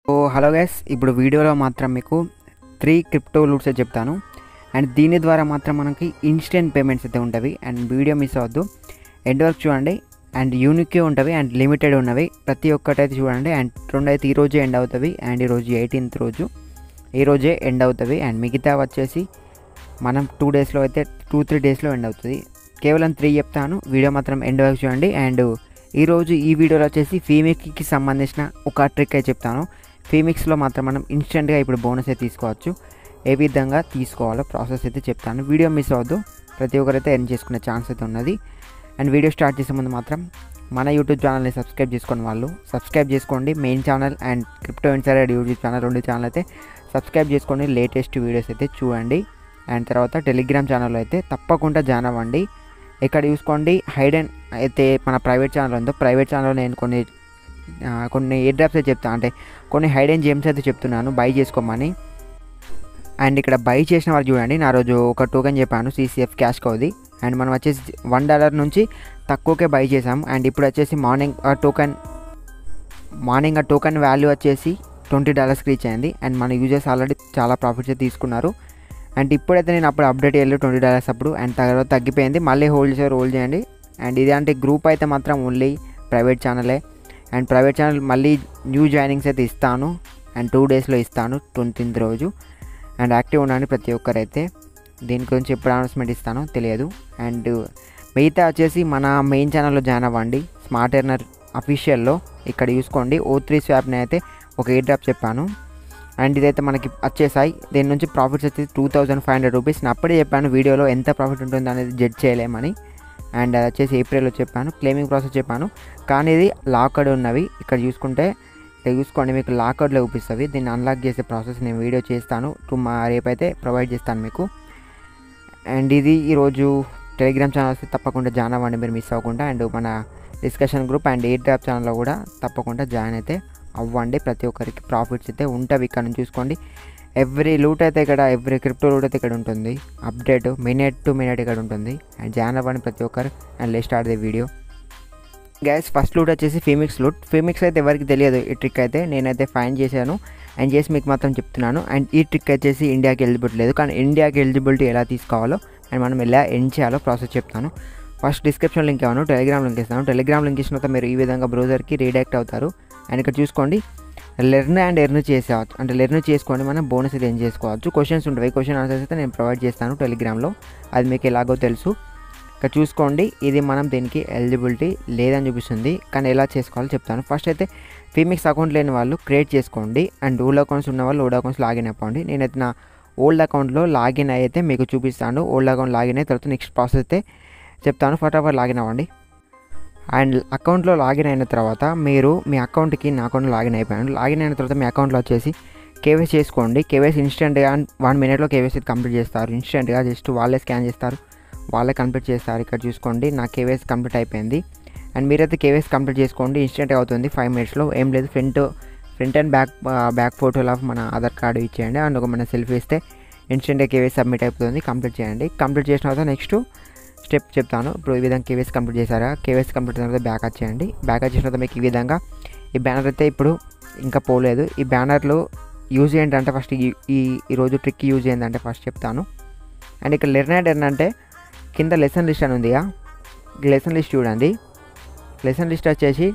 so hello guys ఇప్పుడు వీడియోలో మాత్రం మీకు త్రీ క్రిప్టో లూట్స్ చెప్తాను అండ్ దీని ద్వారా మాత్రం మనకి ఇన్స్టెంట్ పేమెంట్స్ అయితే ఉంటవి అండ్ వీడియో మిస్ అవ్వద్దు ఎండ్ వరకు చూడండి అండ్ యూనిక్యూ ఉంటవి అండ్ లిమిటెడ్ ఉన్నవి ప్రతి ఒక్కటైతే చూడండి అండ్ రెండు అయితే ఈ రోజే ఎండ్ అవుతుంది అండ్ ఈరోజు ఎయిటీన్త్ రోజు ఈ రోజే ఎండ్ అవుతుంది అండ్ మిగతా వచ్చేసి మనం టూ డేస్లో అయితే టూ త్రీ డేస్లో ఎండ్ అవుతుంది కేవలం త్రీ చెప్తాను వీడియో మాత్రం ఎండ్ వరకు చూడండి అండ్ ఈరోజు ఈ వీడియోలో వచ్చేసి ఫీమిక్కి సంబంధించిన ఒక ట్రిక్ అయితే చెప్తాను ఫీమిక్స్లో మాత్రం మనం ఇన్స్టెంట్గా ఇప్పుడు బోనస్ అయితే తీసుకోవచ్చు ఏ విధంగా తీసుకోవాలో ప్రాసెస్ అయితే చెప్తాను వీడియో మిస్ అవ్వద్దు ప్రతి ఒక్కరైతే ఎర్న్ చేసుకునే ఛాన్స్ అయితే ఉన్నది అండ్ వీడియో స్టార్ట్ చేసే ముందు మాత్రం మన యూట్యూబ్ ఛానల్ని సబ్స్క్రైబ్ చేసుకుని వాళ్ళు సబ్స్క్రైబ్ చేసుకోండి main channel and crypto insider YouTube channel రెండు ఛానల్ అయితే సబ్స్క్రైబ్ చేసుకోండి లేటెస్ట్ వీడియోస్ అయితే చూడండి అండ్ తర్వాత టెలిగ్రామ్ ఛానల్లో అయితే తప్పకుండా జాయిన్ అవ్వండి ఇక్కడ చూసుకోండి హైడ్ అండ్ అయితే మన ప్రైవేట్ ఛానల్ ఉందో ప్రైవేట్ ఛానల్లో నేను కొన్ని ఆ, కొన్ని ఎయిర్ డ్రాప్స్ అయితే చెప్తాను అంటే కొన్ని హైడ్ అండ్ జేమ్స్ అయితే చెప్తున్నాను బై చేసుకోమని అండ్ ఇక్కడ బై చేసిన వాళ్ళు చూడండి నా రోజు ఒక టోకెన్ చెప్పాను సీసీఎఫ్ క్యాష్ కౌది అండ్ మనం వచ్చేసి వన్ డాలర్ నుంచి తక్కువకే బై చేసాం అండ్ ఇప్పుడు వచ్చేసి మార్నింగ్ ఆ టోకెన్ మార్నింగ్ ఆ టోకెన్ వాల్యూ వచ్చేసి ట్వంటీ డాలర్స్కి రీచ్ అయింది అండ్ మన యూజర్స్ ఆల్రెడీ చాలా ప్రాఫిట్స్ అయితే తీసుకున్నారు అండ్ ఇప్పుడైతే నేను అప్పుడు అప్డేట్ చేయలేదు ట్వంటీ డాలర్స్ అప్పుడు అండ్ తర్వాత తగ్గిపోయింది మళ్ళీ హోల్డ్ చేసి రోల్ చేయండి అండ్ ఇది అంటే గ్రూప్ అయితే మాత్రం ఓన్లీ ప్రైవేట్ ఛానలే అండ్ ప్రైవేట్ ఛానల్ మళ్ళీ న్యూ జాయినింగ్స్ అయితే ఇస్తాను అండ్ టూ డేస్లో ఇస్తాను ట్వంటీన్త్ రోజు అండ్ యాక్టివ్ ఉండండి ప్రతి ఒక్కరైతే దీని గురించి ఎప్పుడు అనౌన్స్మెంట్ ఇస్తానో తెలియదు అండ్ మిగతా వచ్చేసి మన మెయిన్ ఛానల్లో జాయిన్ అవ్వండి స్మార్ట్ ఎర్నర్ అఫీషియల్లో ఇక్కడ చూసుకోండి ఓ త్రీ స్వాప్ని అయితే ఒక ఎయిర్ డ్రాప్ చెప్పాను అండ్ ఇదైతే మనకి వచ్చేసాయి దీని నుంచి ప్రాఫిట్స్ వచ్చేసి two thousand five hundred rupees నేను అప్పుడే చెప్పాను వీడియోలో ఎంత ప్రాఫిట్ ఉంటుంది అనేది జడ్జ్ చేయలేమని అండ్ అది వచ్చేసి ఏప్రిల్లో చెప్పాను క్లెయిమింగ్ ప్రాసెస్ చెప్పాను కానీ ఇది లాకడ్ ఉన్నవి ఇక్కడ చూసుకుంటే ఇక్కడ చూసుకోండి మీకు లాకర్లో చూపిస్తుంది దీన్ని అన్లాక్ చేసే ప్రాసెస్ నేను వీడియో చేస్తాను టు మా రేపైతే ప్రొవైడ్ చేస్తాను మీకు అండ్ ఇది ఈరోజు టెలిగ్రామ్ ఛానల్స్ తప్పకుండా జాయిన్ అవ్వండి మీరు మిస్ అవ్వకుండా అండ్ మన discussion group and airdrop ఛానల్లో కూడా తప్పకుండా జాయిన్ అయితే అవ్వండి ప్రతి ఒక్కరికి ప్రాఫిట్స్ అయితే ఉంటవి ఇక్కడ నుంచి చూసుకోండి ఎవ్రీ లూట్ అయితే ఇక్కడ ఎవ్రీ క్రిప్టో లూట్ అయితే ఇక్కడ ఉంటుంది అప్డేట్ మినిట్ టు మినిట్ ఇక్కడ ఉంటుంది అండ్ జాయిన్ అవ్వండి ప్రతి ఒక్కరు అండ్ లెస్ట్ start the video guys first loot వచ్చేసి ఫీమిక్స్ లూట్ ఫీమిక్స్ అయితే ఎవరికి తెలియదు ఈ ట్రిక్ అయితే నేనైతే ఫైన్ చేశాను అండ్ చేసి మీకు మాత్రం చెప్తున్నాను అండ్ ఈ ట్రిక్ వచ్చేసి ఇండియాకి ఎలిజిబిలిటీ లేదు కానీ ఇండియాకి ఎలిజిబిలిటీ ఎలా తీసుకోవాలో అండ్ మనం ఎలా ఎండ్ చేయాలో ప్రాసెస్ చెప్తాను ఫస్ట్ డిస్క్రిప్షన్ లింక్ ఇవ్వను టెలిగ్రామ్ లింక్ ఇస్తాను టెలిగ్రామ్ లింక్ ఇచ్చిన తర్వాత మీరు ఈ విధంగా బ్రౌజర్కి రీడైరెక్ట్ అవుతారు అండ్ ఇక్కడ చూసుకోండి లెర్న్ అండ్ ఎర్న్ చేసేవచ్చు అంటే లెర్న్ చేసుకోండి మనం బోనస్ అయితే ఏం చేసుకోవచ్చు క్వశ్చన్స్ ఉంటాయి క్వశ్చన్ ఆన్సర్స్ అయితే నేను ప్రొవైడ్ చేస్తాను టెలిగ్రామ్లో అది మీకు ఎలాగో తెలుసు ఇక్కడ చూసుకోండి ఇది మనం దీనికి ఎలిజిబిలిటీ లేదని చూపిస్తుంది కానీ ఎలా చేసుకోవాలో చెప్తాను ఫస్ట్ అయితే ఫీమిక్స్ అకౌంట్ లేని వాళ్ళు క్రియేట్ చేసుకోండి అండ్ ఓల్డ్ అకౌంట్స్ ఉన్న వాళ్ళు ఓల్డ్ అకౌంట్స్ లాగిన్ అయిపోండి నేనైతే నా ఓల్డ్ అకౌంట్లో లాగిన్ అయితే మీకు చూపిస్తాను ఓల్డ్ అకౌంట్ లాగిన్ అయిన తర్వాత నెక్స్ట్ ప్రాసెస్ అయితే చెప్తాను ఫటాఫట్ లాగిన్ అవ్వండి అండ్ అకౌంట్లో లాగిన్ అయిన తర్వాత మీరు మీ అకౌంట్కి నా అకౌంట్లో లాగిన్ అయిపోయాను లాగిన్ అయిన తర్వాత మీ అకౌంట్లో వచ్చేసి కేవైసీ చేసుకోండి కేవైసీ ఇన్స్టెంట్గా వన్ మినిట్లో కేవైసీ కంప్లీట్ చేస్తారు ఇన్స్టెంట్గా జస్ట్ వాళ్ళే స్కాన్ చేస్తారు వాళ్ళే కంప్లీట్ చేస్తారు ఇక్కడ చూసుకోండి నా కేవైసీ కంప్లీట్ అయిపోయింది అండ్ మీరైతే కేవైసీ కంప్లీట్ చేసుకోండి ఇన్స్టెంట్గా అవుతుంది ఫైవ్ మినిట్స్లో ఏం లేదు front front and back back ఫోటోలు ఆఫ్ మన ఆధార్ కార్డు ఇచ్చేయండి అండ్ ఒక మన సెల్ఫీ ఇస్తే ఇన్స్టెంట్గా కేవైసీ సబ్మిట్ అయిపోతుంది కంప్లీట్ చేయండి కంప్లీట్ చేసిన తర్వాత నెక్స్ట్ స్టెప్ చెప్తాను ఇప్పుడు ఈ విధంగా కేవైసీ కంప్లీట్ చేశారా కేవైసీ కంప్లీట్ అయిన తర్వాత బ్యాక్ వచ్చేయండి బ్యాక్ వచ్చిన తర్వాత మీకు ఈ విధంగా ఈ బ్యానర్ అయితే ఇప్పుడు ఇంకా పోలేదు ఈ బ్యానర్లో యూజ్ ఏంటంటే ఫస్ట్ ఈ ఈ ఈరోజు ట్రిక్ యూజ్ ఏంటంటే ఫస్ట్ చెప్తాను అండ్ ఇక్కడ లెర్నర్ ఏంటంటే కింద లెసన్ లిస్ట్ అని ఉందిగా లెసన్ లిస్ట్ చూడండి లెసన్ లిస్ట్ వచ్చేసి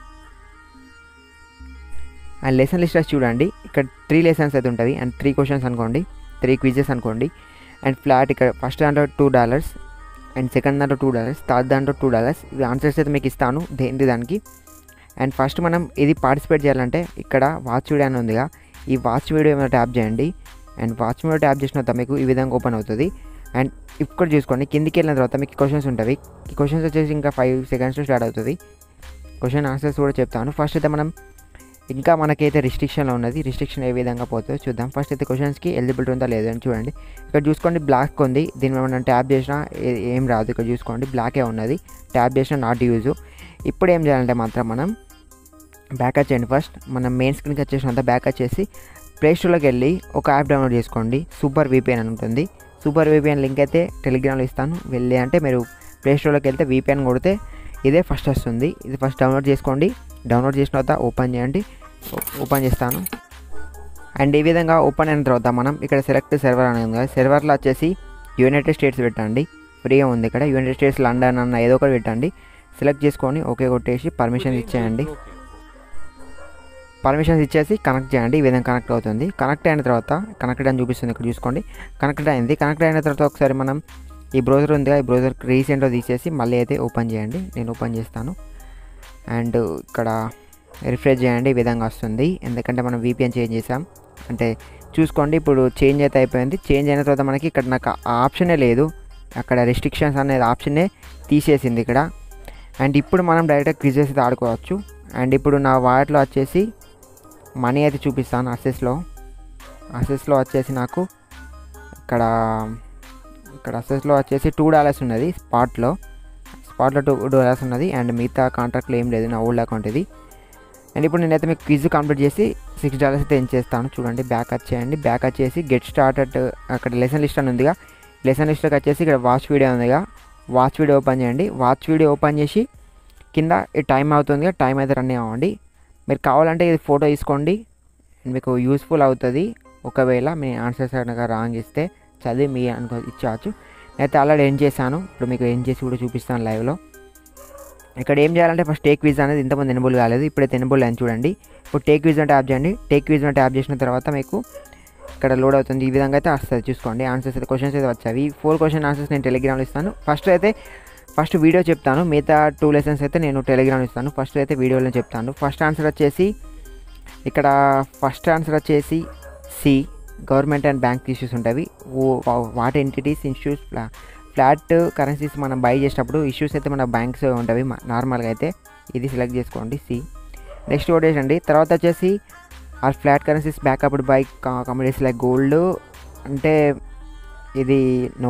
అండ్ లెసన్ లిస్ట్ వచ్చి చూడండి ఇక్కడ త్రీ లెసన్స్ అయితే ఉంటుంది అండ్ త్రీ క్వశ్చన్స్ అనుకోండి త్రీ క్విజెస్ అనుకోండి అండ్ ఫ్లాట్ ఇక్కడ ఫస్ట్ దాంట్లో టూ డాలర్స్ అండ్ సెకండ్ దాంట్లో టూ డాలర్స్ థర్డ్ దాంట్లో టూ డాలర్స్ ఇవి ఆన్సర్స్ అయితే మీకు ఇస్తాను దేని దానికి అండ్ ఫస్ట్ మనం ఇది పార్టిసిపేట్ చేయాలంటే ఇక్కడ వాచ్ వీడియో అని ఉందిగా ఈ వాచ్ వీడియో ఏమైనా ట్యాప్ చేయండి అండ్ వాచ్ వీడియో ట్యాప్ చేసిన తర్వాత మీకు ఈ విధంగా ఓపెన్ అవుతుంది అండ్ ఇక్కడ చూసుకోండి కిందికి వెళ్ళిన తర్వాత మీకు క్వశ్చన్స్ ఉంటాయి ఈ క్వశ్చన్స్ వచ్చేసి ఇంకా ఫైవ్ సెకండ్స్లో స్టార్ట్ అవుతుంది క్వశ్చన్ ఆన్సర్స్ కూడా చెప్తాను ఫస్ట్ అయితే మనం ఇంకా మనకైతే రిస్ట్రిక్షన్లో ఉన్నది రిస్ట్రిక్షన్ ఏ విధంగా పోతుందో చూద్దాం ఫస్ట్ అయితే క్వశ్చన్స్కి ఎలిజిబిలిటీ ఉందా లేదో అని చూడండి ఇక్కడ చూసుకోండి బ్లాక్ ఉంది దీని మనం ట్యాప్ చేసినా ఏ- ఏం రాదు ఇక్కడ చూసుకోండి బ్లాకే ఉన్నది ట్యాప్ చేసినా నాట్ యూజ్ ఇప్పుడు ఏం చేయాలంటే మాత్రం మనం బ్యాక్ వచ్చేయండి ఫస్ట్ మనం మెయిన్ స్క్రీన్కి వచ్చేసినంత బ్యాక్ వచ్చేసి ప్లే స్టోర్లోకి వెళ్ళి ఒక యాప్ డౌన్లోడ్ చేసుకోండి సూపర్ వీపీఎన్ అని ఉంటుంది సూపర్ వీపీఎన్ లింక్ అయితే టెలిగ్రామ్లో ఇస్తాను వెళ్ళి అంటే మీరు ప్లే స్టోర్లోకి వెళ్తే వీపీఎన్ కొడితే ఇదే ఫస్ట్ వస్తుంది ఇది ఫస్ట్ డౌన్లోడ్ చేసుకోండి డౌన్లోడ్ చేసిన తర్వాత ఓపెన్ చేయండి ఓపెన్ చేస్తాను అండ్ ఈ విధంగా ఓపెన్ అయిన తర్వాత మనం ఇక్కడ సెలెక్ట్ సర్వర్ అనేది ఉంది కదా సర్వర్లో వచ్చేసి యునైటెడ్ స్టేట్స్ పెట్టండి ఫ్రీగా ఉంది ఇక్కడ యునైటెడ్ స్టేట్స్ లండన్ అన్న ఏదో ఒకటి పెట్టండి సెలెక్ట్ చేసుకొని ఓకే కొట్టేసి పర్మిషన్ ఇచ్చేయండి పర్మిషన్స్ ఇచ్చేసి కనెక్ట్ చేయండి ఈ విధంగా కనెక్ట్ అవుతుంది కనెక్ట్ అయిన తర్వాత కనెక్టెడ్ అని చూపిస్తుంది ఇక్కడ చూసుకోండి కనెక్టెడ్ అయింది కనెక్ట్ అయిన తర్వాత ఒకసారి మనం ఈ బ్రౌజర్ ఉంది ఈ బ్రౌజర్ రీసెంట్గా తీసేసి మళ్ళీ అయితే ఓపెన్ చేయండి నేను ఓపెన్ చేస్తాను అండ్ ఇక్కడ రిఫ్రెష్ చేయండి ఈ విధంగా వస్తుంది ఎందుకంటే మనం వీపీఎన్ చేంజ్ చేసాం అంటే చూసుకోండి ఇప్పుడు చేంజ్ అయితే అయిపోయింది చేంజ్ అయిన తర్వాత మనకి ఇక్కడ నాకు ఆ ఆప్షనే లేదు అక్కడ రెస్ట్రిక్షన్స్ అనేది ఆప్షనే తీసేసింది ఇక్కడ అండ్ ఇప్పుడు మనం డైరెక్ట్గా క్విజెస్ అయితే ఆడుకోవచ్చు అండ్ ఇప్పుడు నా వాలెట్లో వచ్చేసి మనీ అయితే చూపిస్తాను అసెస్లో అసెస్లో వచ్చేసి నాకు ఇక్కడ ఇక్కడ అసెస్లో వచ్చేసి టూ డాలర్స్ ఉన్నది స్పాట్లో స్పాట్లో టూ డాలర్స్ ఉన్నది అండ్ మిగతా కాంట్రాక్ట్లో ఏం లేదు నా ఓల్డ్ అకౌంట్ ఇది అండ్ ఇప్పుడు నేనైతే మీకు క్విజ్ కంప్లీట్ చేసి సిక్స్ డాలర్స్ అయితే చేస్తాను చూడండి బ్యాక్ వచ్చేయండి బ్యాక్ వచ్చేసి గెట్ స్టార్టెడ్ అక్కడ లెసన్ లిస్ట్ అని ఉందిగా లెసన్ లిస్ట్లోకి వచ్చేసి ఇక్కడ వాచ్ వీడియో ఉందిగా వాచ్ వీడియో ఓపెన్ చేయండి వాచ్ వీడియో ఓపెన్ చేసి కింద ఈ టైం అవుతుంది టైం అయితే రన్ అవ్వండి మీరు కావాలంటే ఇది ఫోటో తీసుకోండి మీకు యూస్ఫుల్ అవుతుంది ఒకవేళ మీ ఆన్సర్స్ కనుక రాంగ్ ఇస్తే చదివి మీ అనుకో ఇచ్చేవచ్చు నేనైతే ఆల్రెడీ ఏం చేశాను ఇప్పుడు మీకు ఏం చేసి కూడా చూపిస్తాను లైవ్లో ఇక్కడ ఏం చేయాలంటే ఫస్ట్ టేక్ క్విజ్ అనేది ఇంతమంది ఎనబుల్ కాలేదు ఇప్పుడైతే ఎనబుల్ అని చూడండి ఇప్పుడు టేక్ క్విజ్ అంటే యాప్ చేయండి టేక్ క్విజ్ అంటే యాప్ చేసిన తర్వాత మీకు ఇక్కడ లోడ్ అవుతుంది ఈ విధంగా అయితే వస్తుంది చూసుకోండి ఆన్సర్స్ అయితే క్వశ్చన్స్ అయితే వచ్చాయి ఫోర్ క్వశ్చన్ ఆన్సర్స్ నేను టెలిగ్రామ్లో ఇస్తాను ఫస్ట్ అయితే ఫస్ట్ వీడియో చెప్తాను మిగతా టూ లెసన్స్ అయితే నేను టెలిగ్రామ్ ఇస్తాను ఫస్ట్ అయితే వీడియోలో చెప్తాను ఫస్ట్ ఆన్సర్ వచ్చేసి ఇక్కడ ఫస్ట్ ఆన్సర్ వచ్చేసి C government and bank issues ఉంటాయి what entities issues flat currencies మనం బై చేసేటప్పుడు ఇష్యూస్ అయితే మన బ్యాంక్స్ ఉంటాయి నార్మల్గా అయితే ఇది సెలెక్ట్ చేసుకోండి సి నెక్స్ట్ కొట్టేసండి తర్వాత వచ్చేసి or flat currencies backup by communities like gold అంటే ఇది నో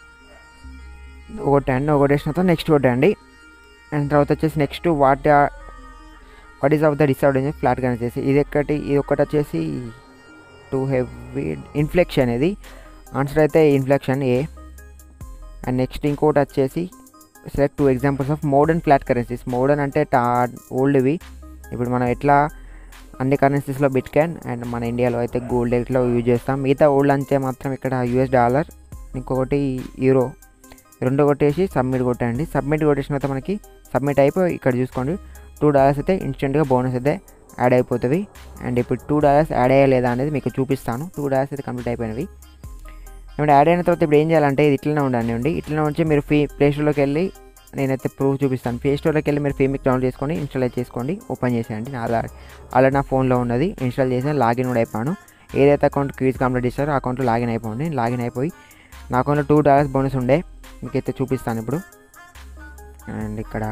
ఒకటండి ఒకటేసిన తర్వాత నెక్స్ట్ కొట్టండి అండ్ తర్వాత వచ్చేసి next what what is of the disadvantage flat currencies ఇది ఒకటి ఇది ఒకటి వచ్చేసి టు హెవీ ఇన్ఫ్లెక్షన్ ఇది ఆన్సర్ అయితే ఇన్ఫ్లెక్షన్ ఏ అండ్ నెక్స్ట్ ఇంకోటి వచ్చేసి select two examples of modern flat currencies modern అంటే టా ఓల్డ్వి ఇప్పుడు మనం ఎట్లా అన్ని కరెన్సీస్లో బిట్ క్యాన్ అండ్ మన ఇండియాలో అయితే గోల్డ్ ఎట్లా యూజ్ చేస్తాం మిగతా ఓల్డ్ అంటే మాత్రం ఇక్కడ యూఎస్ డాలర్ ఇంకొకటి యూరో రెండు కొట్టేసి సబ్మిట్ కొట్టండి సబ్మిట్ కొట్టేసిన తర్వాత మనకి సబ్మిట్ అయిపోయి ఇక్కడ చూసుకోండి టూ డాలర్స్ అయితే ఇన్స్టెంట్గా బోనస్ అయితే యాడ్ అయిపోతుంది అండ్ ఇప్పుడు టూ డాలర్స్ యాడ్ అయ్యలేదా అనేది మీకు చూపిస్తాను టూ డాలర్స్ అయితే కంప్లీట్ అయిపోయినవి ఇప్పుడు యాడ్ అయిన తర్వాత ఇప్పుడు ఏం చేయాలంటే ఇది ఇట్లనే ఉండండి ఇట్లనే ఉంచి మీరు ఫీ ప్లే స్టోర్లోకి వెళ్ళి నేనైతే ప్రూఫ్ చూపిస్తాను ప్లే స్టోర్లోకి వెళ్ళి మీరు ఫీమిక్ డౌన్లోడ్ చేసుకొని ఇన్స్టాల్ చేసుకోండి ఓపెన్ చేసేయండి నా ఆల్రెడీ నా ఫోన్లో ఉన్నది ఇన్స్టాల్ చేసి లాగిన్ కూడా అయిపోయాను ఏదైతే అకౌంట్ క్విజ్ కంప్లీట్ చేస్తారో ఆ అకౌంట్లో లాగిన్ అయిపోండి లాగిన్ అయిపోయి నా అకౌంట్లో టూ డాలర్స్ బోనస్ ఉండే మీకైతే చూపిస్తాను ఇప్పుడు అండ్ ఇక్కడ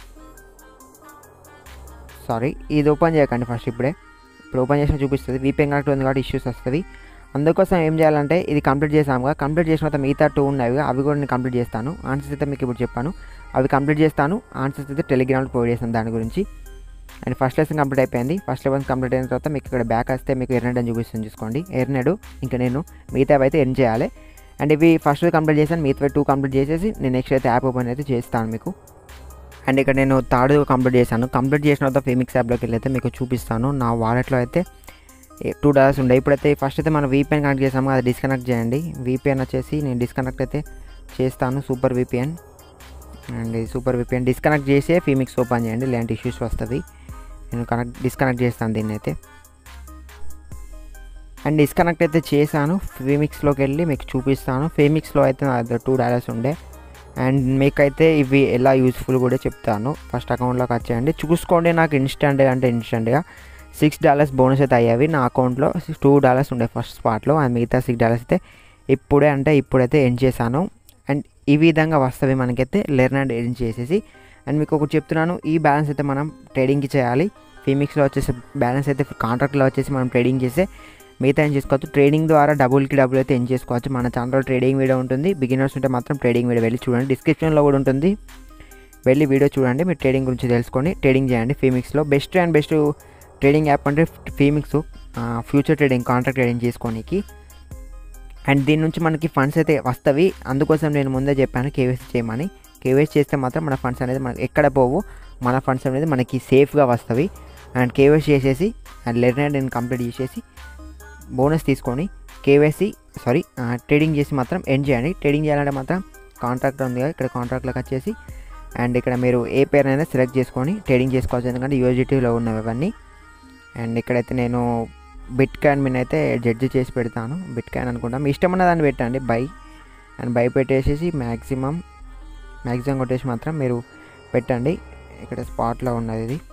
సారీ ఇది ఓపెన్ చేయకండి ఫస్ట్ ఇప్పుడే ఇప్పుడు ఓపెన్ చేసిన చూపిస్తుంది వీపీఎన్ కనెక్ట్ ఉంది కాబట్టి ఇష్యూస్ వస్తుంది అందుకోసం ఏం చేయాలంటే ఇది కంప్లీట్ చేసాముగా కంప్లీట్ చేసిన తర్వాత మిగతా టూ ఉన్నాయి అవి కూడా నేను కంప్లీట్ చేస్తాను ఆన్సర్స్ అయితే మీకు ఇప్పుడు చెప్పాను అవి కంప్లీట్ చేస్తాను ఆన్సర్స్ అయితే టెలిగ్రామ్లో ప్రొవైడ్ చేస్తాను దాని గురించి అండ్ ఫస్ట్ లెసన్ కంప్లీట్ అయిపోయింది ఫస్ట్ లెవెన్ కంప్లీట్ అయిన తర్వాత మీకు ఇక్కడ బ్యాక్ వస్తే మీకు ఎర్నెడ్ అని చూపిస్తుంది చూసుకోండి ఎర్నెడ్ ఇంకా నేను మిగతా అయితే ఎర్న్ చేయాలి అండ్ ఇవి ఫస్ట్ కంప్లీట్ చేశాను మిగతా టూ కంప్లీట్ చేసేసి నేను నెక్స్ట్ అయితే యాప్ ఓపెన్ అయితే చేస్తాను మీకు అండ్ ఇక్కడ నేను థర్డ్ కంప్లీట్ చేశాను కంప్లీట్ చేసిన తర్వాత ఫేమిక్స్ యాప్లోకి వెళ్ళి అయితే మీకు చూపిస్తాను నా వాలెట్లో అయితే టూ డాలర్స్ ఉండే ఇప్పుడైతే ఫస్ట్ అయితే మనం వీపీఎన్ కనెక్ట్ చేసాము అది డిస్కనెక్ట్ చేయండి వీపీఎన్ వచ్చేసి నేను డిస్కనెక్ట్ అయితే చేస్తాను super VPN and super VPN disconnect చేసే ఫీమిక్స్ ఓపెన్ చేయండి ఇలాంటి ఇష్యూస్ వస్తుంది నేను కనెక్ట్ డిస్కనెక్ట్ చేస్తాను దీన్ని అయితే అండ్ డిస్కనెక్ట్ అయితే చేశాను ఫేమిక్స్లోకి వెళ్ళి మీకు చూపిస్తాను ఫేమిక్స్లో అయితే నా దగ్గర టూ డాలర్స్ ఉండే అండ్ మీకైతే ఇవి ఎలా యూస్ఫుల్ కూడా చెప్తాను ఫస్ట్ అకౌంట్లోకి వచ్చేయండి చూసుకోండి నాకు ఇన్స్టెంట్గా అంటే ఇన్స్టెంట్గా సిక్స్ డాలర్స్ బోనస్ అయితే అయ్యేవి నా అకౌంట్లో టూ డాలర్స్ ఉండే ఫస్ట్ స్పాట్లో అండ్ మిగతా సిక్స్ డాలర్స్ అయితే ఇప్పుడే అంటే ఇప్పుడైతే ఎండ్ చేశాను అండ్ ఈ విధంగా వస్తుంది మనకైతే లెర్న్ అండ్ ఎండ్ చేసేసి అండ్ మీకు ఒకటి చెప్తున్నాను ఈ బ్యాలెన్స్ అయితే మనం ట్రేడింగ్కి చేయాలి ఫీమిక్స్లో వచ్చేసి బ్యాలెన్స్ అయితే కాంట్రాక్ట్లో వచ్చేసి మనం ట్రేడింగ్ చేస్తే మిగతా ఏం చేసుకోవచ్చు ట్రేడింగ్ ద్వారా డబుల్కి డబుల్ అయితే ఏం చేసుకోవచ్చు మన ఛానల్లో ట్రేడింగ్ వీడియో ఉంటుంది బిగినర్స్ ఉంటే మాత్రం ట్రేడింగ్ వీడియో వెళ్ళి చూడండి డిస్క్రిప్షన్లో కూడా ఉంటుంది వెళ్ళి వీడియో చూడండి మీరు ట్రేడింగ్ గురించి తెలుసుకోండి ట్రేడింగ్ చేయండి ఫీమిక్స్లో best and best trading app అంటే Phemex future trading contract trading చేసుకోనికి అండ్ దీని నుంచి మనకి ఫండ్స్ అయితే వస్తవి అందుకోసం నేను ముందే చెప్పాను కేవైసీ చేయమని కేవైసీ చేస్తే మాత్రం మన ఫండ్స్ అనేది మనకి ఎక్కడ పోవు మన ఫండ్స్ అనేది మనకి సేఫ్గా వస్తవి అండ్ కేవైసీ చేసేసి అండ్ లెర్నర్ నేను కంప్లీట్ చేసేసి బోనస్ తీసుకొని కేవైసీ సారీ ట్రేడింగ్ చేసి మాత్రం ఎండ్ చేయండి ట్రేడింగ్ చేయాలంటే మాత్రం కాంట్రాక్ట్ ఉంది కదా ఇక్కడ కాంట్రాక్ట్లోకి వచ్చేసి అండ్ ఇక్కడ మీరు ఏ పేరునైనా సెలెక్ట్ చేసుకొని ట్రేడింగ్ చేసుకోవచ్చు ఎందుకంటే యూఎస్డిటీలో ఉన్నవి అవన్నీ అండ్ ఇక్కడైతే నేను బిట్ కాయిన్ మీద అయితే జడ్జి చేసి పెడతాను బిట్ కాయిన్ అనుకుంటా మీ ఇష్టం ఉన్న దాన్ని పెట్టండి బై అండ్ బై పెట్టేసేసి మ్యాక్సిమం మ్యాక్సిమం కొట్టేసి మాత్రం మీరు పెట్టండి ఇక్కడ స్పాట్లో ఉన్నది ఇది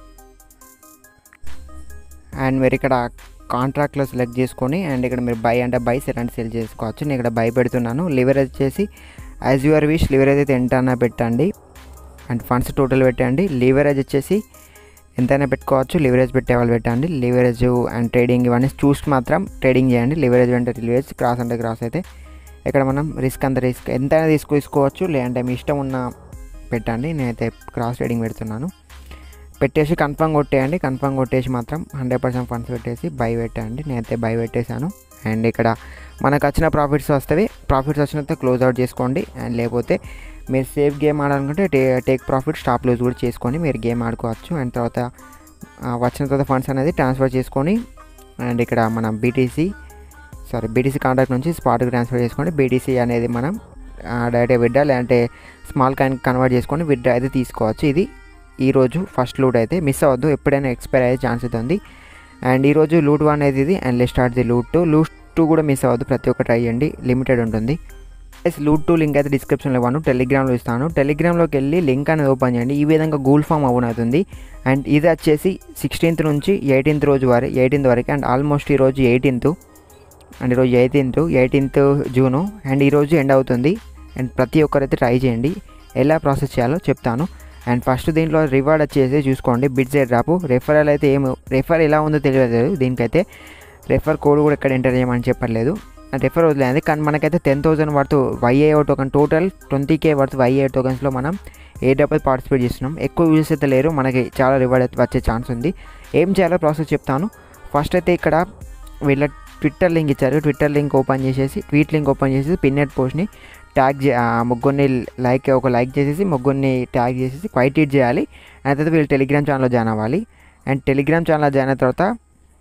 అండ్ మీరు ఇక్కడ కాంట్రాక్ట్లో సెలెక్ట్ చేసుకొని అండ్ ఇక్కడ మీరు బై అంటే బై సెల్ అంటే సెల్ చేసుకోవచ్చు నేను ఇక్కడ బై పెడుతున్నాను లివరేజ్ వచ్చేసి యాజ్ యువర్ విష్ లివరేజ్ అయితే ఎంత అన్నా పెట్టండి అండ్ ఫండ్స్ టోటల్ పెట్టండి లివరేజ్ వచ్చేసి ఎంతైనా పెట్టుకోవచ్చు లివరేజ్ పెట్టే వాళ్ళు పెట్టండి లివరేజ్ అండ్ ట్రేడింగ్ ఇవన్నీ చూసి మాత్రం ట్రేడింగ్ చేయండి లివరేజ్ అంటే లివరేజ్ క్రాస్ అంటే క్రాస్ అయితే ఇక్కడ మనం రిస్క్ అంత రిస్క్ ఎంతైనా తీసుకు తీసుకోవచ్చు లేదంటే మీ ఇష్టం ఉన్న పెట్టండి నేనైతే క్రాస్ ట్రేడింగ్ పెడుతున్నాను పెట్టేసి కన్ఫర్మ్ కొట్టేయండి కన్ఫర్మ్ కొట్టేసి మాత్రం హండ్రెడ్ పర్సెంట్ ఫండ్స్ పెట్టేసి బై పెట్టండి నేనైతే బై పెట్టేశాను అండ్ ఇక్కడ మనకు వచ్చిన ప్రాఫిట్స్ వస్తాయి ప్రాఫిట్స్ వచ్చినంత క్లోజ్ అవుట్ చేసుకోండి అండ్ లేకపోతే మీరు సేఫ్ గేమ్ ఆడాలనుకుంటే టే టేక్ ప్రాఫిట్ స్టాప్ లూజ్ కూడా చేసుకొని మీరు గేమ్ ఆడుకోవచ్చు అండ్ తర్వాత ఆ, వచ్చిన తర్వాత ఫండ్స్ అనేది ట్రాన్స్ఫర్ చేసుకొని అండ్ ఇక్కడ మనం బీటీసీ సారీ బీటీసీ కాంట్రాక్ట్ నుంచి స్పాట్కి ట్రాన్స్ఫర్ చేసుకోండి బీటీసీ అనేది మనం డైరెక్ట్ విడ్డా లేదంటే స్మాల్ కాయిన్ కన్వర్ట్ చేసుకొని విడ్డా అయితే తీసుకోవచ్చు ఇది ఈరోజు ఫస్ట్ లూట్ అయితే మిస్ అవ్వద్దు ఎప్పుడైనా ఎక్స్పైర్ అయ్యే ఛాన్స్ అయితే ఉంది అండ్ ఈరోజు లూట్ వన్ అనేది ఇది and let start the loot two loot two కూడా మిస్ అవ్వద్దు ప్రతి ఒక్క ట్రై చేయండి లిమిటెడ్ ఉంటుంది ఎస్ లూట్ టూ లింక్ అయితే డిస్క్రిప్షన్లో ఇవ్వను టెలిగ్రామ్లో ఇస్తాను టెలిగ్రామ్లోకి వెళ్ళి లింక్ అనేది ఓపెన్ చేయండి ఈ విధంగా గూగుల్ ఫామ్ ఓపెన్ అవుతుంది అండ్ ఇది వచ్చేసి సిక్స్టీన్త్ నుంచి ఎయిటీన్త్ రోజు వరకు ఎయిటీన్త్ వరకు అండ్ ఆల్మోస్ట్ ఈరోజు ఎయిటీన్త్ అండ్ ఈరోజు ఎయిటీన్త్ ఎయిటీన్త్ జూను అండ్ ఈరోజు ఎండ్ అవుతుంది అండ్ ప్రతి ఒక్కరైతే ట్రై చేయండి ఎలా ప్రాసెస్ చేయాలో చెప్తాను అండ్ ఫస్ట్ దీంట్లో రివార్డ్ వచ్చేసి చూసుకోండి బిడ్స్ ఎయిర్ డ్రాప్ రెఫరల్ అయితే ఏం రెఫర్ ఎలా ఉందో తెలియదు దీనికైతే రెఫర్ కోడ్ కూడా ఇక్కడ ఎంటర్ చేయమని చెప్పట్లేదు అండ్ రెఫర్ వదిలేదు కానీ మనకైతే ten thousand worth YA token total twenty K worth YA టోకన్స్లో మనం ఏ డబ్బులు పార్టిసిపేట్ చేస్తున్నాం ఎక్కువ యూజెస్ అయితే లేరు మనకి చాలా రివార్డ్ అయితే వచ్చే ఛాన్స్ ఉంది ఏం చేయాలో ప్రాసెస్ చెప్తాను ఫస్ట్ అయితే ఇక్కడ వీళ్ళ ట్విట్టర్ లింక్ ఇచ్చారు ట్విట్టర్ లింక్ ఓపెన్ చేసేసి ట్వీట్ లింక్ ఓపెన్ చేసి పిన్నెట్ పోస్ట్ని ట్యాగ్ చే ఆ ముగ్గురిని లైక్ ఒక లైక్ చేసేసి ముగ్గురిని ట్యాగ్ చేసేసి క్వైట్ ట్వీట్ చేయాలి అండ్ తర్వాత వీళ్ళు టెలిగ్రామ్ ఛానల్లో జాయిన్ అవ్వాలి అండ్ టెలిగ్రామ్ ఛానల్లో జాయిన్ అయిన తర్వాత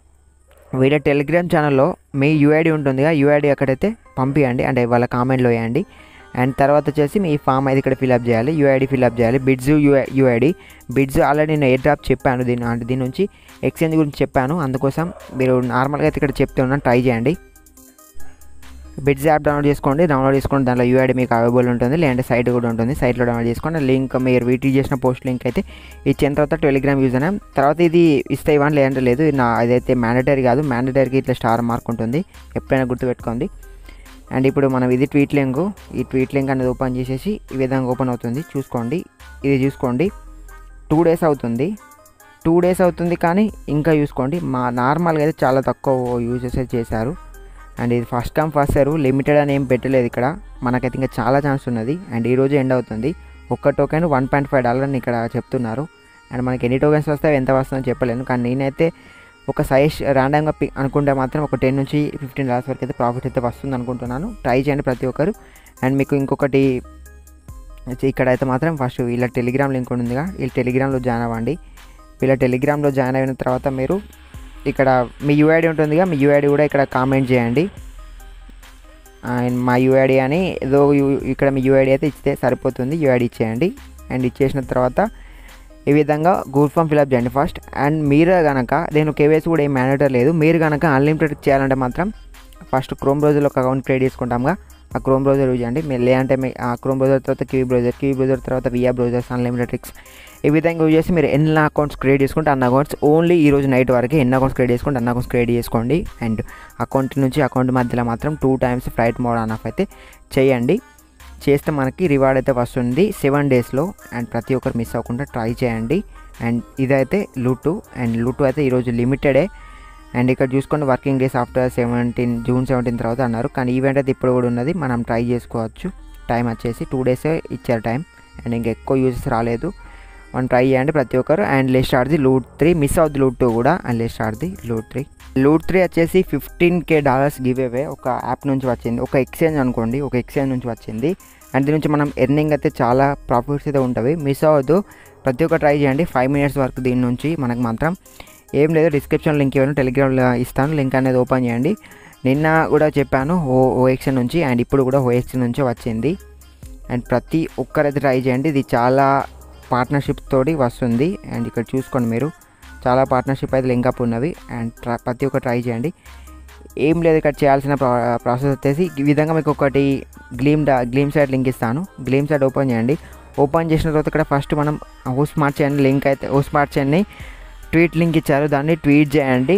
వీళ్ళ టెలిగ్రామ్ ఛానల్లో మీ యూఐడి ఉంటుందిగా యూఐడి అక్కడైతే పంపించండి అంటే వాళ్ళ కామెంట్లో వేయండి అండ్ తర్వాత వచ్చేసి మీ ఫామ్ అయితే ఇక్కడ ఫిల్అప్ చేయాలి యూఐడి ఫిల్అప్ చేయాలి bids UI UID bids already నేను ఎయిర్ డ్రాప్ చెప్పాను దీని అంటే దీని నుంచి ఎక్స్చేంజ్ గురించి చెప్పాను అందుకోసం మీరు నార్మల్గా అయితే ఇక్కడ చెప్తే ఉన్నాను ట్రై చేయండి బిడ్స్ యాప్ డౌన్లోడ్ చేసుకోండి డౌన్లోడ్ చేసుకోండి దాంట్లో యూఐడి మీకు అవైలబుల్ ఉంటుంది లేదంటే సైట్ కూడా ఉంటుంది సైట్లో డౌన్లోడ్ చేసుకోండి లింక్ మీరు వీటి చేసిన పోస్ట్ లింక్ అయితే ఇచ్చిన తర్వాత టెలిగ్రామ్ యూజ్ అయినా తర్వాత ఇది ఇస్తే ఇవ్వండి లేదంటే లేదు ఇది నా అదైతే మ్యాండటరీ కాదు మ్యాండటరీకి ఇట్లా స్టార్ మార్క్ ఉంటుంది ఎప్పుడైనా గుర్తుపెట్టుకోండి అండ్ ఇప్పుడు మనం ఇది ట్వీట్ లింక్ ఈ ట్వీట్ లింక్ అనేది ఓపెన్ చేసేసి ఈ విధంగా ఓపెన్ అవుతుంది చూసుకోండి ఇది చూసుకోండి టూ డేస్ అవుతుంది టూ డేస్ అవుతుంది కానీ ఇంకా చూసుకోండి మా నార్మల్గా అయితే చాలా తక్కువ యూజెస్ చేశారు అండ్ ఇది first come first serve limited అని ఏం పెట్టలేదు ఇక్కడ మనకైతే ఇంకా చాలా ఛాన్స్ ఉన్నది అండ్ ఈ రోజు ఎండ్ అవుతుంది ఒక్క టోకెన్ వన్ పాయింట్ ఫైవ్ డాలర్ని ఇక్కడ చెప్తున్నారు అండ్ మనకి ఎన్ని టోకెన్స్ వస్తాయి ఎంత వస్తుందో చెప్పలేను కానీ నేనైతే ఒక సజెస్ట్ ర్యాండమ్గా పిక్ అనుకుంటే మాత్రం ఒక టెన్ నుంచి ఫిఫ్టీన్ డాలర్స్ వరకు అయితే ప్రాఫిట్ అయితే వస్తుంది అనుకుంటున్నాను ట్రై చేయండి ప్రతి ఒక్కరు అండ్ మీకు ఇంకొకటి వచ్చి ఇక్కడ అయితే మాత్రం ఫస్ట్ వీళ్ళ టెలిగ్రామ్ లింక్ ఉందిగా వీళ్ళ టెలిగ్రామ్లో జాయిన్ అవ్వండి వీళ్ళ టెలిగ్రామ్లో జాయిన్ అయిన తర్వాత మీరు ఇక్కడ మీ యూఐడి ఉంటుందిగా మీ యూఐడి కూడా ఇక్కడ కామెంట్ చేయండి అండ్ మా యూఐడి అని ఏదో యు- ఇక్కడ మీ యూఐడి అయితే ఇస్తే సరిపోతుంది యూఐడి ఇచ్చేయండి అండ్ ఇచ్చేసిన తర్వాత ఈ విధంగా గూగుల్ ఫామ్ ఫిల్అప్ చేయండి ఫస్ట్ అండ్ మీరు కనుక నేను కేవైసీ కూడా ఏం మేనేటర్ లేదు మీరు కనుక అన్లిమిటెడ్ చేయాలంటే మాత్రం ఫస్ట్ క్రోమ్ బ్రౌజర్లో ఒక అకౌంట్ క్రియేట్ చేసుకుంటాంగా ఆ క్రోమ్ బ్రౌజర్ యూజ్ చేయండి మీరు లేదంటే మీ ఆ క్రోమ్ బ్రౌజర్ తర్వాత కివీ బ్రౌజర్ కివీ బ్రౌజర్ తర్వాత వియా బ్రౌజర్స్ అన్లిమిటెడ్ ట్రిక్స్ ఈ విధంగా యూజ్ చేసి మీరు ఎన్ని అకౌంట్స్ క్రియేట్ చేసుకుంటే అన్న అకౌంట్స్ ఓన్లీ ఈ రోజు నైట్ వరకు ఎన్ని అకౌంట్స్ క్రియేట్ చేసుకుంటే అన్న అకౌంట్స్ క్రియేట్ చేసుకోండి అండ్ అకౌంట్ నుంచి అకౌంట్ మధ్యలో మాత్రం two times flight mode on off అయితే చేయండి చేస్తే మనకి రివార్డ్ అయితే వస్తుంది సెవెన్ డేస్లో అండ్ ప్రతి ఒక్కరు మిస్ అవ్వకుండా ట్రై చేయండి అండ్ ఇదైతే లూటు అండ్ లూటు అయితే ఈరోజు లిమిటెడే అండ్ ఇక్కడ చూసుకోండి working days after seventeen June seventeen తర్వాత అన్నారు కానీ ఈవెంట్ అయితే ఇప్పుడు కూడా ఉన్నది మనం ట్రై చేసుకోవచ్చు టైం వచ్చేసి టూ డేసే ఇచ్చారు టైం అండ్ ఇంకా ఎక్కువ యూజెస్ రాలేదు మనం ట్రై చేయండి ప్రతి ఒక్కరు అండ్ లెస్ట్ ఆర్ది లూట్ త్రీ మిస్ అవుద్ది లూట్ టూ కూడా అండ్ లెస్ట్ ఆర్ది లూట్ త్రీ లూట్ త్రీ వచ్చేసి fifteen K dollars giveaway ఒక యాప్ నుంచి వచ్చింది ఒక ఎక్స్చేంజ్ అనుకోండి ఒక ఎక్స్చేంజ్ నుంచి వచ్చింది అండ్ దీని నుంచి మనం ఎర్నింగ్ అయితే చాలా ప్రాఫిట్స్ అయితే ఉంటుంది మిస్ అవ్వద్దు ప్రతి ఒక్క ట్రై చేయండి ఫైవ్ మినిట్స్ వరకు దీని నుంచి మనకు మాత్రం ఏం లేదు డిస్క్రిప్షన్ లింక్ ఇవ్వను టెలిగ్రామ్లో ఇస్తాను లింక్ అనేది ఓపెన్ చేయండి నిన్న కూడా చెప్పాను ఓ ఓఎక్స్ నుంచి అండ్ ఇప్పుడు కూడా ఓఎక్స్ నుంచి వచ్చింది అండ్ ప్రతి ఒక్కరైతే ట్రై చేయండి ఇది చాలా పార్ట్నర్షిప్ తోటి వస్తుంది అండ్ ఇక్కడ చూసుకోండి మీరు చాలా పార్ట్నర్షిప్ అయితే లింక్ అప్ ఉన్నవి అండ్ ట్ర- ప్రతి ఒక్క ట్రై చేయండి ఏం లేదు ఇక్కడ చేయాల్సిన ప్రా- ప్రాసెస్ వచ్చేసి ఈ విధంగా మీకు ఒకటి గ్లీమ్ డా గ్లీమ్ సైడ్ లింక్ ఇస్తాను గ్లీమ్ సైడ్ ఓపెన్ చేయండి ఓపెన్ చేసిన తర్వాత ఇక్కడ ఫస్ట్ మనం హౌ స్మార్ట్ చేయండి లింక్ అయితే హౌ స్మార్ట్ చేయండి ట్వీట్ లింక్ ఇచ్చారు దాన్ని ట్వీట్ చేయండి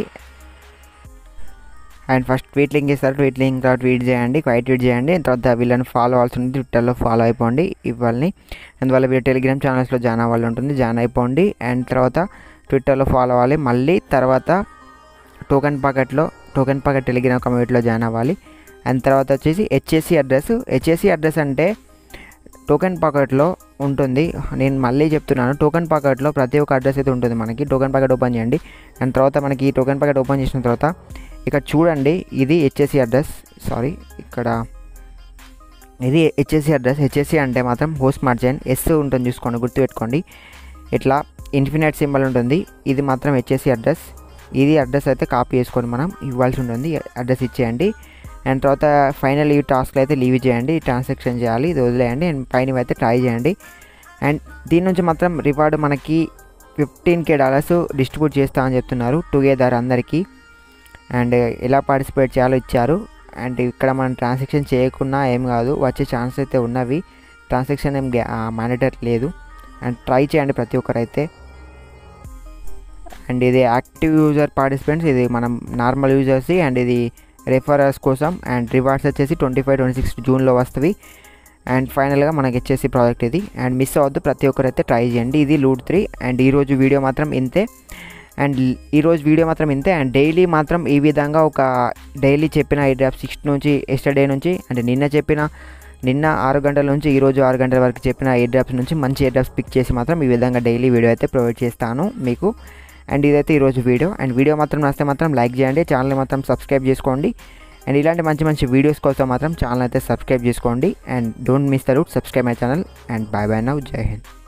అండ్ ఫస్ట్ ట్వీట్ లింక్ ఇస్తారు ట్వీట్ లింక్ తర్వాత ట్వీట్ చేయండి క్వైట్ ట్వీట్ చేయండి తర్వాత వీళ్ళని ఫాలో అవ్వాల్సి ఉంటుంది ట్విట్టర్లో ఫాలో అయిపోండి ఇవ్వాలని అందువల్ల వీళ్ళు టెలిగ్రామ్ ఛానల్స్లో జాయిన్ అవ్వాలి ఉంటుంది జాయిన్ అయిపోండి అండ్ తర్వాత ట్విట్టర్లో ఫాలో అవ్వాలి మళ్ళీ తర్వాత టోకెన్ పాకెట్లో టోకెన్ పాకెట్ టెలిగ్రామ్ కమ్యూనిటీలో జాయిన్ అవ్వాలి అండ్ తర్వాత వచ్చేసి హెచ్ఎస్సి అడ్రస్ హెచ్ఎస్సి అడ్రస్ అంటే టోకెన్ పాకెట్లో ఉంటుంది నేను మళ్ళీ చెప్తున్నాను టోకెన్ పాకెట్లో ప్రతి ఒక్క అడ్రస్ అయితే ఉంటుంది మనకి టోకెన్ పాకెట్ ఓపెన్ చేయండి అండ్ తర్వాత మనకి ఈ టోకెన్ పాకెట్ ఓపెన్ చేసిన తర్వాత ఇక్కడ చూడండి ఇది హెచ్ఎస్సి అడ్రస్ సారీ ఇక్కడ ఇది హెచ్ఎస్సి అడ్రస్ హెచ్ఎస్సి అంటే మాత్రం హోస్ట్ మార్జిన్ ఎస్ ఉంటుంది చూసుకోండి గుర్తుపెట్టుకోండి ఇట్లా ఇన్ఫినిట్ సింబల్ ఉంటుంది ఇది మాత్రం హెచ్ఎస్సి అడ్రస్ ఇది అడ్రస్ అయితే కాపీ చేసుకొని మనం ఇవ్వాల్సి ఉంటుంది అడ్రస్ ఇచ్చేయండి అండ్ తర్వాత ఫైనల్ ఈ టాస్క్లో అయితే లీవ్ చేయండి ట్రాన్సాక్షన్ చేయాలి ఇది వదిలేయండి అండ్ పైన అయితే ట్రై చేయండి అండ్ దీని నుంచి మాత్రం రివార్డ్ మనకి ఫిఫ్టీన్ కే డాలర్స్ డిస్ట్రిబ్యూట్ చేస్తామని చెప్తున్నారు టుగెదర్ అందరికీ అండ్ ఎలా పార్టిసిపేట్ చేయాలో ఇచ్చారు అండ్ ఇక్కడ మనం ట్రాన్సాక్షన్ చేయకున్నా ఏం కాదు వచ్చే ఛాన్స్ అయితే ఉన్నవి ట్రాన్సాక్షన్ ఏం మానిటర్ లేదు అండ్ ట్రై చేయండి ప్రతి ఒక్కరైతే అండ్ ఇది యాక్టివ్ యూజర్ పార్టిసిపెంట్స్ ఇది మనం నార్మల్ యూజర్స్ అండ్ ఇది రెఫరర్స్ కోసం అండ్ రివార్డ్స్ వచ్చేసి ట్వంటీ ఫైవ్ ట్వంటీ సిక్స్ జూన్లో వస్తుంది అండ్ ఫైనల్గా మనకి వచ్చేసి ప్రాజెక్ట్ ఇది అండ్ మిస్ అవ్వద్దు ప్రతి ఒక్కరైతే ట్రై చేయండి ఇది లూట్ త్రీ అండ్ ఈరోజు వీడియో మాత్రం ఇంతే అండ్ ఈరోజు వీడియో మాత్రం ఇంతే అండ్ డైలీ మాత్రం ఈ విధంగా ఒక డైలీ చెప్పిన ఈ డ్రాప్ సిక్స్ నుంచి ఎస్టర్డే నుంచి అంటే నిన్న చెప్పిన నిన్న ఆరు గంటల నుంచి ఈరోజు ఆరు గంటల వరకు చెప్పిన ఎయిర్ డ్రాప్స్ నుంచి మంచి ఎయిర్ డ్రాప్స్ పిక్ చేసి మాత్రం ఈ విధంగా డైలీ వీడియో అయితే ప్రొవైడ్ చేస్తాను మీకు అండ్ ఇదైతే ఈరోజు వీడియో అండ్ వీడియో మాత్రం నచ్చితే మాత్రం లైక్ చేయండి ఛానల్ మాత్రం సబ్స్క్రైబ్ చేసుకోండి అండ్ ఇలాంటి మంచి మంచి వీడియోస్ కోసం మాత్రం ఛానల్ అయితే సబ్స్క్రైబ్ చేసుకోండి and don't miss the loot subscribe my channel and bye bye now జై హింద్